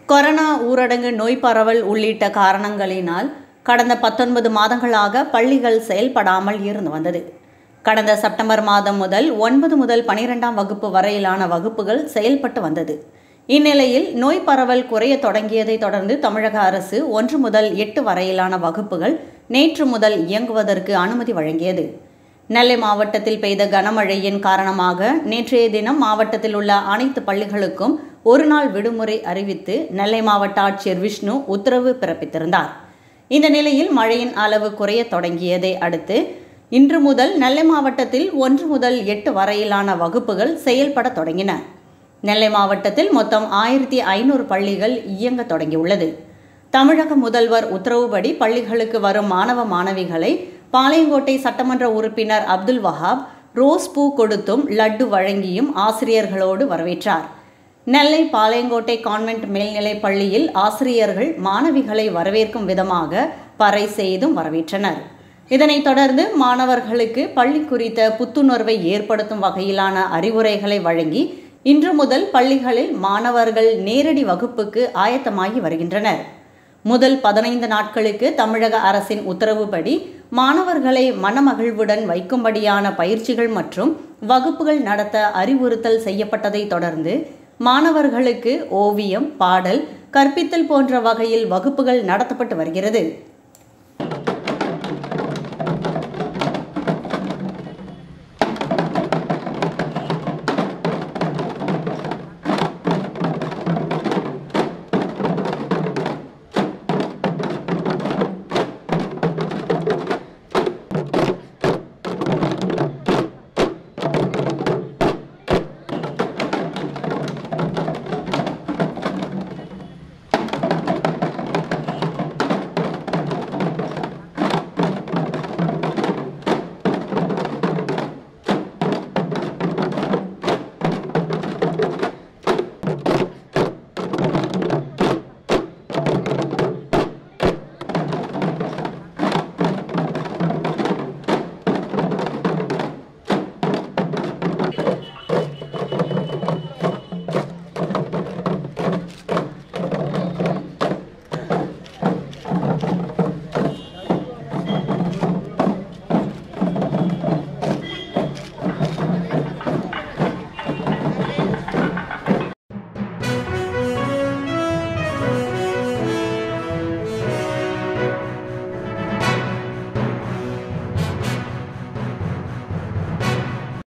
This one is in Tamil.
கொரோனா ஊரடங்கு நோய் பரவல் உள்ளிட்ட காரணங்களினால் கடந்த பத்தொன்பது மாதங்களாக பள்ளிகள் செயல்படாமல் இருந்து வந்தது கடந்த செப்டம்பர் மாதம் முதல் ஒன்பது முதல் பனிரெண்டாம் வகுப்பு வரையிலான வகுப்புகள் செயல்பட்டு வந்தது இந்நிலையில் நோய் பரவல் குறைய தொடங்கியதை தொடர்ந்து தமிழக அரசு ஒன்று முதல் எட்டு வரையிலான வகுப்புகள் நேற்று முதல் இயங்குவதற்கு அனுமதி வழங்கியது நெல்லை மாவட்டத்தில் பெய்த கனமழையின் காரணமாக நேற்றைய தினம் மாவட்டத்தில் உள்ள அனைத்து பள்ளிகளுக்கும் ஒரு நாள் விடுமுறை அறிவித்து நெல்லை மாவட்ட ஆட்சியர் விஷ்ணு உத்தரவு பிறப்பித்திருந்தார் இந்த நிலையில் மழையின் அளவு குறைய தொடங்கியதை அடுத்து இன்று முதல் நெல்லை மாவட்டத்தில் ஒன்று முதல் எட்டு வரையிலான வகுப்புகள் செயல்பட தொடங்கின நெல்லை மாவட்டத்தில் மொத்தம் ஆயிரத்தி ஐநூறு பள்ளிகள் இயங்க தொடங்கியுள்ளது தமிழக முதல்வர் உத்தரவுப்படி பள்ளிகளுக்கு வரும் மாணவ மாணவிகளை பாளையங்கோட்டை சட்டமன்ற உறுப்பினர் அப்துல் வஹாப் ரோஸ் பூ கொடுத்தும் லட்டு வழங்கியும் ஆசிரியர்களோடு வரவேற்றார் நெல்லை பாளையங்கோட்டை கான்வென்ட் மேல்நிலைப் பள்ளியில் ஆசிரியர்கள் மாணவிகளை வரவேற்கும் விதமாக பறை செய்தும் வரவேற்றனர் இதனைத் தொடர்ந்து மாணவர்களுக்கு பள்ளி குறித்த புத்துணர்வை ஏற்படுத்தும் வகையிலான அறிவுரைகளை வழங்கி இன்று முதல் பள்ளிகளில் மாணவர்கள் நேரடி வகுப்புக்கு ஆயத்தமாகி வருகின்றனர் முதல் பதினைந்து நாட்களுக்கு தமிழக அரசின் உத்தரவுப்படி மாணவர்களை மனமகிழ்வுடன் வைக்கும்படியான பயிற்சிகள் மற்றும் வகுப்புகள் நடத்த அறிவுறுத்தல் செய்யப்பட்டதை தொடர்ந்து மாணவர்களுக்கு ஓவியம் பாடல் கற்பித்தல் போன்ற வகையில் வகுப்புகள் நடத்தப்பட்டு வருகிறது